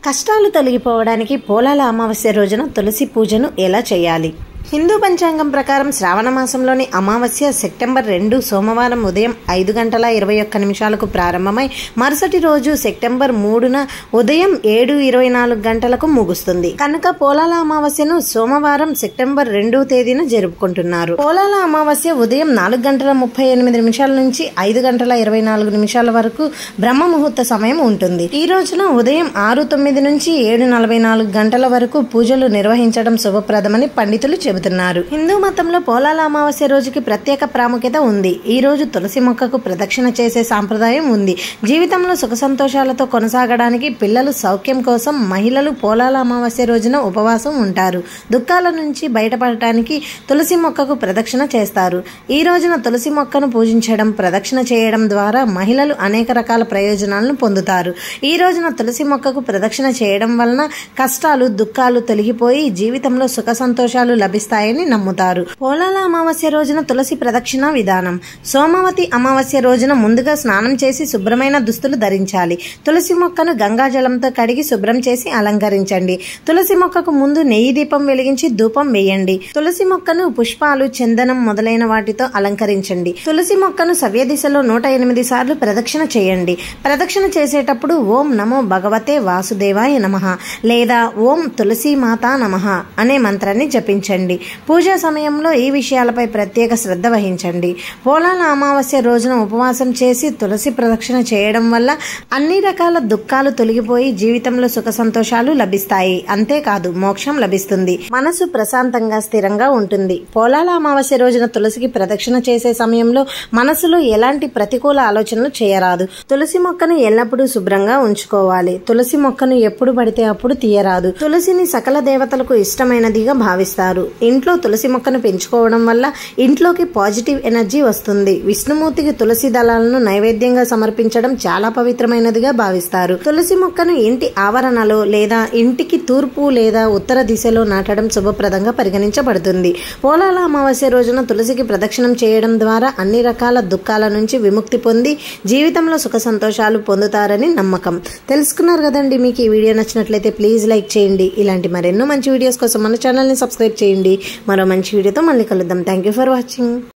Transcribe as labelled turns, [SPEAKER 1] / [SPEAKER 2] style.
[SPEAKER 1] కష్టాలు తొలగిపోవడానికి పోలాల అమావాస్య రోజున తులసి పూజను ఎలా చేయాలి హిందూ పంచాంగం ప్రకారం శ్రావణ మాసంలోని అమావాస్య సెప్టెంబర్ రెండు సోమవారం ఉదయం ఐదు గంటల ఇరవై ఒక్క నిమిషాలకు ప్రారంభమై మరుసటి రోజు సెప్టెంబర్ మూడున ఉదయం ఏడు ఇరవై నాలుగు గంటలకు ముగుస్తుంది కనుక పోలాల అమావాస్యను సోమవారం సెప్టెంబర్ రెండవ తేదీన జరుపుకుంటున్నారు పోలాల అమావాస్య ఉదయం నాలుగు గంటల ముప్పై ఎనిమిది నిమిషాల నుంచి ఐదు గంటల ఇరవై నాలుగు నిమిషాల వరకు బ్రహ్మ ముహూర్త సమయం ఉంటుంది ఈ రోజున ఉదయం ఆరు తొమ్మిది నుంచి ఏడు నలభై నాలుగు గంటల వరకు పూజలు నిర్వహించడం శుభప్రదమని పండితులు చెబుతున్నారు హిందూ మతంలో పోలాల అమావాస్య రోజుకి ప్రత్యేక ప్రాముఖ్యత ఉంది ఈ రోజు తులసి మొక్కకు ప్రదక్షిణ చేసే సాంప్రదాయం ఉంది జీవితంలో సుఖ సంతోషాలతో కొనసాగడానికి పిల్లలు సౌఖ్యం కోసం మహిళలు పోలాల అమావాస్య రోజున ఉపవాసం ఉంటారు దుఃఖాల నుంచి బయటపడటానికి తులసి మొక్కకు ప్రదక్షిణ చేస్తారు ఈ రోజున తులసి మొక్కను పూజించడం ప్రదక్షిణ చేయడం ద్వారా మహిళలు అనేక రకాల ప్రయోజనాలను పొందుతారు ఈ రోజున తులసి మొక్కకు ప్రదక్షిణ చేయడం వలన కష్టాలు దుఃఖాలు తొలగిపోయి జీవితంలో సుఖ సంతోషాలు లభిస్తాయని నమ్ముతారు పోలాల అమావాస్య రోజున తులసి ప్రదక్షిణ విధానం సోమవతి అమావాస్య రోజున ముందుగా స్నానం చేసి శుభ్రమైన దుస్తులు ధరించాలి తులసి మొక్కను గంగాజలంతో కడిగి శుభ్రం చేసి అలంకరించండి తులసి మొక్కకు ముందు నెయ్యి దీపం వెలిగించి ధూపం వేయండి తులసి మొక్కను పుష్పాలు చందనం మొదలైన వాటితో అలంకరించండి తులసి మొక్కను సవ్య దిశలో నూట ఎనిమిది సార్లు ప్రదక్షిణ చేయండి ప్రదక్షిణ చేసేటప్పుడు ఓం నమో భగవతే వాసుదేవాయ నమః లేదా ఓం తులసి మాతా నమః అనే మంత్రాన్ని జపించండి పూజా సమయంలో ఈ విషయాలపై ప్రత్యేక శ్రద్ధ వహించండి పోలాల అమావాస్య రోజున ఉపవాసం చేసి తులసి ప్రదక్షిణ చేయడం వల్ల అన్ని రకాల దుఃఖాలు తొలగిపోయి జీవితంలో సుఖ సంతోషాలు లభిస్తాయి అంతేకాదు మోక్షం లభిస్తుంది మనసు ప్రశాంతంగా స్థిరంగా ఉంటుంది పోలాల అమావాస్య రోజున తులసికి ప్రదక్షిణ చేసే సమయంలో మనసులో ఎలాంటి ప్రతికూల ఆలోచనలు చేయరాదు తులసి మొక్కను ఎల్లప్పుడూ శుభ్రంగా ఉంచుకోవాలి తులసి మొక్కను ఎప్పుడు పడితే అప్పుడు తీయరాదు తులసిని సకల దేవతలకు ఇష్టమైనదిగా భావిస్తారు ఇంట్లో తులసి మొక్కను పెంచుకోవడం వల్ల ఇంట్లోకి పాజిటివ్ ఎనర్జీ వస్తుంది విష్ణుమూర్తికి తులసి దళాలను నైవేద్యంగా సమర్పించడం చాలా పవిత్రమైనదిగా భావిస్తారు తులసి మొక్కను ఇంటి ఆవరణలో లేదా ఇంటికి తూర్పు లేదా ఉత్తర దిశలో నాటడం శుభప్రదంగా పరిగణించబడుతుంది పోలాల అమావాస్య రోజున తులసికి ప్రదక్షిణం చేయడం ద్వారా అన్ని రకాల దుఃఖాల నుంచి విముక్తి పొంది జీవితంలో సుఖ సంతోషాలు పొందుతారని నమ్మకం తెలుసుకున్నారు కదండి మీకు ఈ వీడియో నచ్చినట్లయితే ప్లీజ్ లైక్ చేయండి ఇలాంటి మరెన్నో మంచి వీడియోస్ కోసం మన ఛానల్ని సబ్స్క్రైబ్ చేయండి మరో మంచి వీడియోతో మళ్ళీ కలుద్దాం థ్యాంక్ యూ ఫర్ వాచింగ్